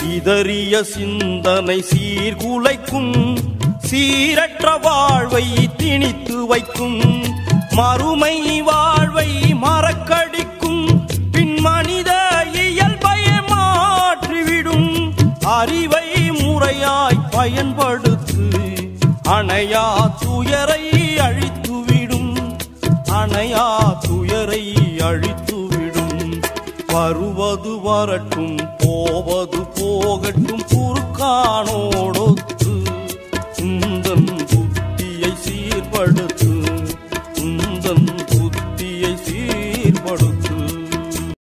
சிதறிய சிந்தனை சீர்குலைக்கும் சீரற்ற வாழ்வை திணித்து வைக்கும் மறுமை வாழ்வை மறக்கடிக்கும் பின் மனித இயல்பை மாற்றிவிடும் அறிவை முறையாய் பயன்படுத்து அணையா துயரை அழித்துவிடும் அணையா துயரை அழித்துவிடும் வருவது வரட்டும் போவது போகட்டும் குறுக்கானோ